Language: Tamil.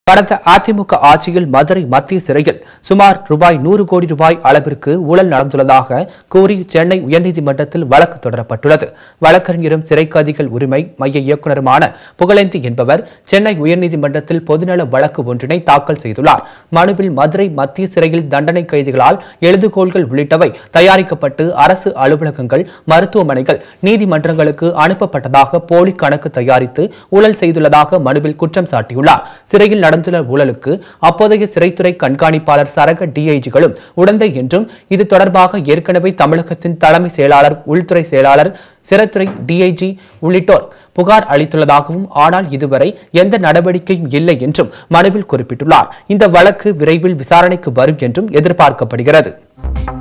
கடந்த அதிமுக ஆட்சியில் மதுரை மத்திய சிறையில் சுமார் ரூபாய் நூறு கோடி ரூபாய் அளவிற்கு ஊழல் நடந்துள்ளதாக கூறி சென்னை உயர்நீதிமன்றத்தில் வழக்கு தொடரப்பட்டுள்ளது வழக்கறிஞரும் சிறை கைதிகள் உரிமை மைய இயக்குநருமான புகழேந்தி என்பவர் சென்னை உயர்நீதிமன்றத்தில் பொதுநல வழக்கு ஒன்றினை தாக்கல் செய்துள்ளார் மனுவில் மதுரை மத்திய சிறையில் தண்டனை கைதிகளால் எழுதுகோள்கள் உள்ளிட்டவை தயாரிக்கப்பட்டு அரசு அலுவலகங்கள் மருத்துவமனைகள் நீதிமன்றங்களுக்கு அனுப்பப்பட்டதாக போலி கணக்கு தயாரித்து ஊழல் செய்துள்ளதாக மனுவில் குற்றம் சாட்டியுள்ளார் சிறையில் நடந்துள்ள ஊழலுக்கு அப்போதைய சிறைத்துறை கண்காணிப்பாளர் சரக டிஐஜிகளும் உடந்தை என்றும் இது தொடர்பாக ஏற்கனவே தமிழகத்தின் தலைமை செயலாளர் உள்துறை செயலாளர் சிறைத்துறை டிஐஜி உள்ளிட்டோர் புகார் அளித்துள்ளதாகவும் ஆனால் இதுவரை எந்த நடவடிக்கையும் இல்லை என்றும் மனுவில் குறிப்பிட்டுள்ளார் இந்த வழக்கு விரைவில் விசாரணைக்கு வரும் என்றும் எதிர்பார்க்கப்படுகிறது